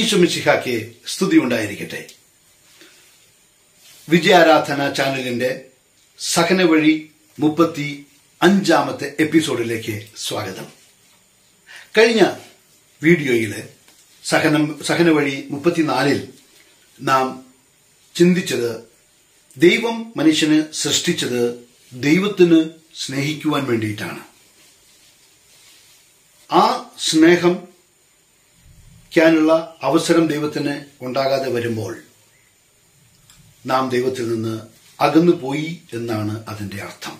ഈശ്വമിശിഹാക്ക് സ്തുതി ഉണ്ടായിരിക്കട്ടെ വിജയാരാധന ചാനലിന്റെ സഹന വഴി മുപ്പത്തി അഞ്ചാമത്തെ എപ്പിസോഡിലേക്ക് സ്വാഗതം കഴിഞ്ഞ വീഡിയോയില് സഹനം സഹന വഴി മുപ്പത്തിനാലിൽ നാം ചിന്തിച്ചത് ദൈവം മനുഷ്യന് സൃഷ്ടിച്ചത് ദൈവത്തിന് സ്നേഹിക്കുവാൻ വേണ്ടിയിട്ടാണ് ആ സ്നേഹം ക്കാനുള്ള അവസരം ദൈവത്തിന് ഉണ്ടാകാതെ വരുമ്പോൾ നാം ദൈവത്തിൽ നിന്ന് അകന്നു പോയി എന്നാണ് അതിന്റെ അർത്ഥം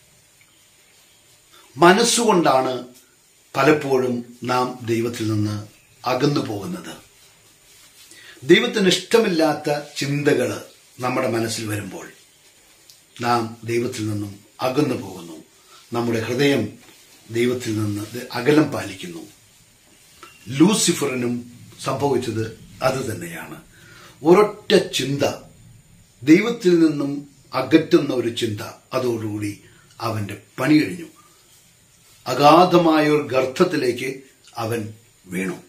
മനസ്സുകൊണ്ടാണ് പലപ്പോഴും നാം ദൈവത്തിൽ നിന്ന് അകന്നു പോകുന്നത് ദൈവത്തിന് ഇഷ്ടമില്ലാത്ത ചിന്തകൾ നമ്മുടെ മനസ്സിൽ വരുമ്പോൾ നാം ദൈവത്തിൽ നിന്നും അകന്നു പോകുന്നു നമ്മുടെ ഹൃദയം ദൈവത്തിൽ നിന്ന് അകലം പാലിക്കുന്നു ലൂസിഫറിനും സംഭവിച്ചത് അത് തന്നെയാണ് ഒരൊറ്റ ചിന്ത ദൈവത്തിൽ നിന്നും അകറ്റുന്ന ഒരു ചിന്ത അതോടുകൂടി അവന്റെ പണി കഴിഞ്ഞു അഗാധമായ ഒരു ഗർത്തത്തിലേക്ക് അവൻ വീണു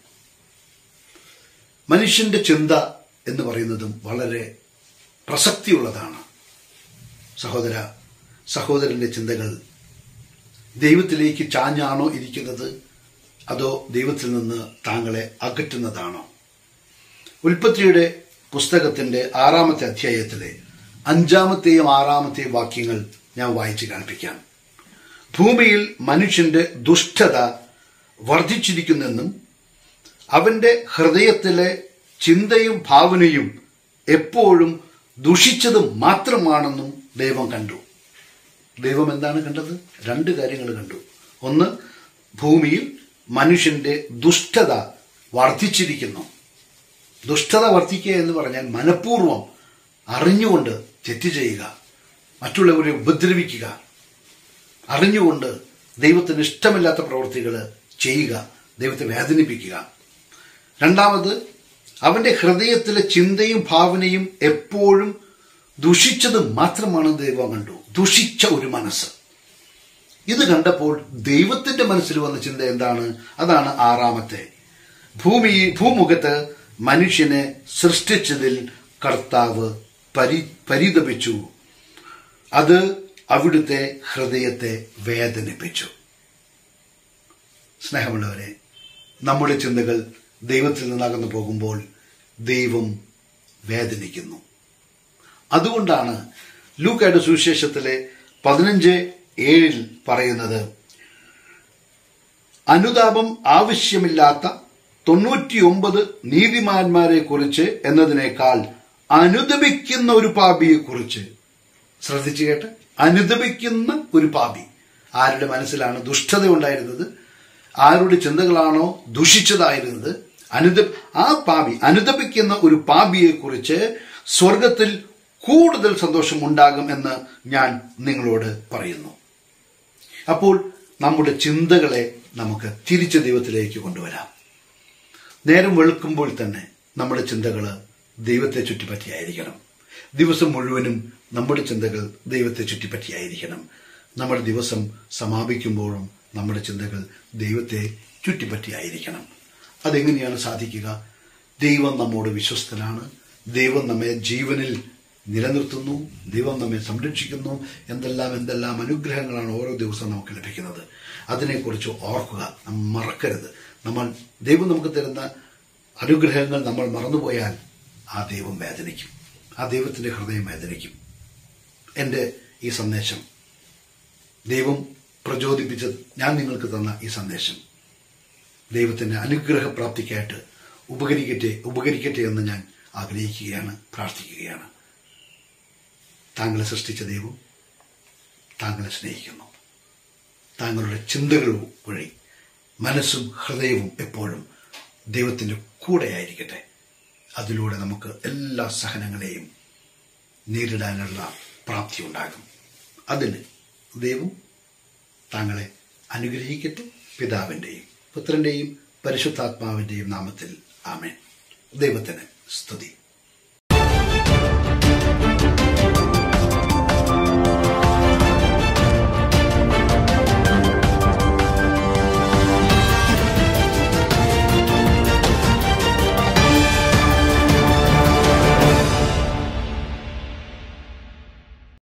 മനുഷ്യന്റെ ചിന്ത എന്ന് പറയുന്നതും വളരെ പ്രസക്തിയുള്ളതാണ് സഹോദര സഹോദരന്റെ ചിന്തകൾ ദൈവത്തിലേക്ക് ചാഞ്ഞാണോ ഇരിക്കുന്നത് അതോ ദൈവത്തിൽ നിന്ന് താങ്കളെ അകറ്റുന്നതാണോ ഉൽപ്പത്തിയുടെ പുസ്തകത്തിന്റെ ആറാമത്തെ അധ്യായത്തിലെ അഞ്ചാമത്തെയും ആറാമത്തെയും വാക്യങ്ങൾ ഞാൻ വായിച്ചു കാണിപ്പിക്കാം ഭൂമിയിൽ മനുഷ്യന്റെ ദുഷ്ടത വർദ്ധിച്ചിരിക്കുന്നെന്നും അവന്റെ ഹൃദയത്തിലെ ചിന്തയും ഭാവനയും എപ്പോഴും ദുഷിച്ചതും മാത്രമാണെന്നും ദൈവം കണ്ടു ദൈവം എന്താണ് കണ്ടത് രണ്ട് കാര്യങ്ങൾ കണ്ടു ഒന്ന് ഭൂമിയിൽ മനുഷ്യന്റെ ദുഷ്ടത വർദ്ധിച്ചിരിക്കുന്നു ദുഷ്ടത വർദ്ധിക്കുക എന്ന് പറഞ്ഞാൽ മനഃപൂർവ്വം അറിഞ്ഞുകൊണ്ട് തെറ്റ് ചെയ്യുക മറ്റുള്ളവരെ ഉപദ്രവിക്കുക അറിഞ്ഞുകൊണ്ട് ദൈവത്തിന് ഇഷ്ടമില്ലാത്ത പ്രവൃത്തികൾ ചെയ്യുക ദൈവത്തെ വേദനിപ്പിക്കുക രണ്ടാമത് അവന്റെ ഹൃദയത്തിലെ ചിന്തയും ഭാവനയും എപ്പോഴും ദുഷിച്ചത് മാത്രമാണ് ദൈവം കണ്ടു ദുഷിച്ച ഒരു മനസ്സ് ഇത് കണ്ടപ്പോൾ ദൈവത്തിന്റെ മനസ്സിൽ വന്ന ചിന്ത എന്താണ് അതാണ് ആറാമത്തെ ഭൂമി ഭൂമുഖത്ത് മനുഷ്യനെ സൃഷ്ടിച്ചതിൽ കർത്താവ് പരി പരിതപിച്ചു അത് അവിടുത്തെ ഹൃദയത്തെ വേദനിപ്പിച്ചു സ്നേഹമുള്ളവരെ നമ്മുടെ ചിന്തകൾ ദൈവത്തിൽ നിന്നകന്നു പോകുമ്പോൾ ദൈവം വേദനിക്കുന്നു അതുകൊണ്ടാണ് ലൂക്കയുടെ സുവിശേഷത്തിലെ പതിനഞ്ച് ഏഴിൽ പറയുന്നത് അനുതാപം ആവശ്യമില്ലാത്ത തൊണ്ണൂറ്റിയൊമ്പത് നീതിമാന്മാരെ കുറിച്ച് എന്നതിനേക്കാൾ അനുദപിക്കുന്ന ഒരു പാപിയെ കുറിച്ച് ശ്രദ്ധിച്ചു കേട്ട് അനുദപിക്കുന്ന ഒരു പാപി ആരുടെ മനസ്സിലാണ് ദുഷ്ടത ഉണ്ടായിരുന്നത് ആരുടെ ചിന്തകളാണോ ദുഷിച്ചതായിരുന്നത് അനുദ ആ പാപി അനുദപിക്കുന്ന ഒരു പാപിയെ കുറിച്ച് സ്വർഗത്തിൽ കൂടുതൽ സന്തോഷം ഉണ്ടാകും എന്ന് ഞാൻ നിങ്ങളോട് പറയുന്നു അപ്പോൾ നമ്മുടെ ചിന്തകളെ നമുക്ക് തിരിച്ച് ദൈവത്തിലേക്ക് കൊണ്ടുവരാം നേരം വെളുക്കുമ്പോൾ തന്നെ നമ്മുടെ ചിന്തകൾ ദൈവത്തെ ചുറ്റിപ്പറ്റിയായിരിക്കണം ദിവസം മുഴുവനും നമ്മുടെ ചിന്തകൾ ദൈവത്തെ ചുറ്റിപ്പറ്റിയായിരിക്കണം നമ്മുടെ ദിവസം സമാപിക്കുമ്പോഴും നമ്മുടെ ചിന്തകൾ ദൈവത്തെ ചുറ്റിപ്പറ്റിയായിരിക്കണം അതെങ്ങനെയാണ് സാധിക്കുക ദൈവം നമ്മോട് വിശ്വസ്തനാണ് ദൈവം നമ്മെ ജീവനിൽ നിലനിർത്തുന്നു ദൈവം നമ്മെ സംരക്ഷിക്കുന്നു എന്തെല്ലാം എന്തെല്ലാം അനുഗ്രഹങ്ങളാണ് ഓരോ ദിവസവും നമുക്ക് ലഭിക്കുന്നത് അതിനെക്കുറിച്ച് ഓർക്കുക നമ്മൾ മറക്കരുത് നമ്മൾ ദൈവം നമുക്ക് തരുന്ന അനുഗ്രഹങ്ങൾ നമ്മൾ മറന്നുപോയാൽ ആ ദൈവം വേദനിക്കും ആ ദൈവത്തിന്റെ ഹൃദയം വേദനിക്കും എൻ്റെ ഈ സന്ദേശം ദൈവം പ്രചോദിപ്പിച്ചത് ഞാൻ നിങ്ങൾക്ക് തന്ന ഈ സന്ദേശം ദൈവത്തിന്റെ അനുഗ്രഹപ്രാപ്തിക്കായിട്ട് ഉപകരിക്കട്ടെ ഉപകരിക്കട്ടെ എന്ന് ഞാൻ ആഗ്രഹിക്കുകയാണ് പ്രാർത്ഥിക്കുകയാണ് താങ്കളെ സൃഷ്ടിച്ച ദൈവം താങ്കളെ സ്നേഹിക്കുന്നു താങ്കളുടെ ചിന്തകൾ വഴി മനസ്സും ഹൃദയവും എപ്പോഴും ദൈവത്തിന്റെ കൂടെയായിരിക്കട്ടെ അതിലൂടെ നമുക്ക് എല്ലാ സഹനങ്ങളെയും നേരിടാനുള്ള പ്രാപ്തി ഉണ്ടാകും അതിന് ദൈവം താങ്കളെ അനുഗ്രഹിക്കട്ടെ പിതാവിന്റെയും പുത്രന്റെയും പരിശുദ്ധാത്മാവിന്റെയും നാമത്തിൽ ആമേൻ ദൈവത്തിന് സ്തുതി